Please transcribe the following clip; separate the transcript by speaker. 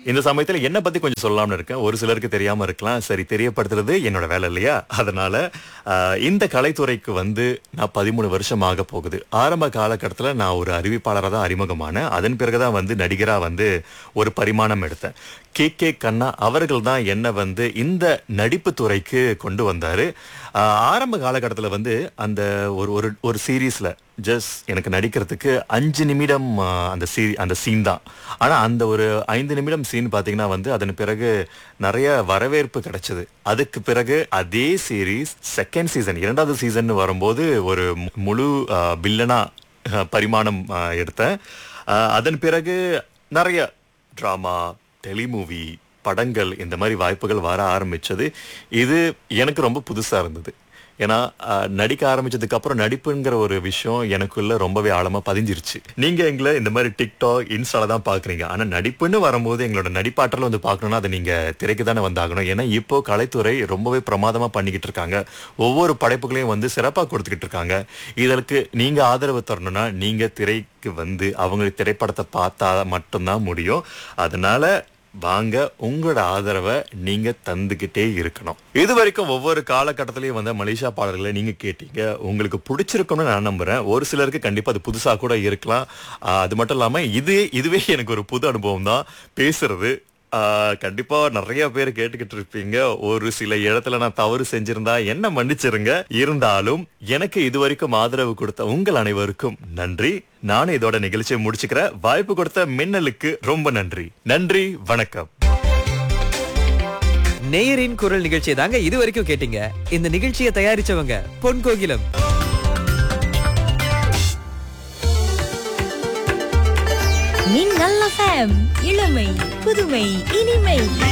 Speaker 1: இந்த சமயத்துல என்ன பத்தி கொஞ்சம் சொல்லலாம்னு இருக்கேன் ஒரு சிலருக்கு தெரியாம இருக்கலாம் சரி தெரியப்படுத்துறது என்னோட வேலை இல்லையா அதனால ஆஹ், இந்த கலைத்துறைக்கு வந்து நான் பதிமூணு வருஷம் ஆக போகுது ஆரம்ப காலகட்டத்துல நான் ஒரு அறிவிப்பாளராக தான் அறிமுகமானேன் அதன் பிறகுதான் வந்து நடிகரா வந்து ஒரு பரிமாணம் எடுத்தேன் கே கே கண்ணா அவர்கள் தான் என்ன வந்து இந்த நடிப்பு துறைக்கு கொண்டு வந்தாரு ஆஹ், ஆரம்ப காலகட்டத்துல வந்து அந்த ஒரு ஒரு ஒரு சீரீஸ்ல ஜஸ்ட் எனக்கு நடிக்கிறதுக்கு அஞ்சு நிமிடம் ஆஹ், அந்த சீ அந்த சீன் தான் ஆனா அந்த ஒரு ஐந்து நிமிடம் சீன் பாத்தீங்கன்னா வந்து அதன் பிறகு நிறைய வரவேற்பு கிடைச்சது அதுக்கு பிறகு அதே சீரீஸ் செகண்ட் சீசன் இரண்டாவது சீசன் வரும்போது ஒரு மு- முழு பில்லனா பரிமாணம் ஆஹ், எடுத்தேன் ஆஹ், அதன் பிறகு நிறைய ட்ராமா டெலிமூவி படங்கள் இந்த மாதிரி வாய்ப்புகள் வர ஆரம்பிச்சது இது எனக்கு ரொம்ப புதுசா இருந்தது ஏன்னா அஹ், நடிக்க ஆரம்பிச்சதுக்கு அப்புறம் நடிப்புங்கிற ஒரு விஷயம் எனக்குள்ள ரொம்பவே ஆழமா பதிஞ்சிருச்சு நீங்க எங்களை இந்த மாதிரி டிக்டாக் இன்ஸ்டால தான் பாக்குறீங்க ஆனா நடிப்புன்னு வரும்போது எங்களோட நடிப்பாற்றல் வந்து பார்க்கணும்னா அதை நீங்க திரைக்கு தானே வந்தாகணும் ஏன்னா இப்போ கலைத்துறை ரொம்பவே பிரமாதமா பண்ணிக்கிட்டு இருக்காங்க ஒவ்வொரு படைப்புகளையும் வந்து சிறப்பா கொடுத்துக்கிட்டு இருக்காங்க இதற்கு நீங்க ஆதரவு தரணும்னா நீங்க திரைக்கு வந்து அவங்க திரைப்படத்தை பார்த்தா மட்டும்தான் முடியும் அதனால வாங்க உங்களோட ஆதரவை நீங்க தந்துகிட்டே இருக்கணும் இது வரைக்கும் ஒவ்வொரு காலகட்டத்திலயும் வந்த மலேசியா பாடல்களை நீங்க கேட்டீங்க உங்களுக்கு பிடிச்சிருக்கும்னு நான் நம்புறேன் ஒரு சிலருக்கு கண்டிப்பா அது புதுசா கூட இருக்கலாம் ஆஹ் அது மட்டும் இல்லாம இது இதுவே எனக்கு ஒரு புது அனுபவம் தான் பேசுறது ஆஹ் கண்டிப்பா நிறைய பேர் கேட்டுக்கிட்டு இருப்பீங்க ஒரு சில இடத்துல நான் தவறு செஞ்சிருந்தா என்ன மன்னிச்சிருங்க இருந்தாலும் எனக்கு இதுவரைக்கும் ஆதரவு கொடுத்த உங்கள் அனைவருக்கும் நன்றி நானும் இதோட நிகழ்ச்சியை முடிச்சுக்கிறேன் வாய்ப்பு கொடுத்த மின்னலுக்கு ரொம்ப நன்றி நன்றி வணக்கம்
Speaker 2: நேயரின் குரல் நிகழ்ச்சியை தாங்க இது வரைக்கும் கேட்டீங்க இந்த நிகழ்ச்சியை தயாரிச்சவங்க பொன் கோகிலம்
Speaker 3: மின்னல் எஃப்எம் இளமை புதுமை இனிமை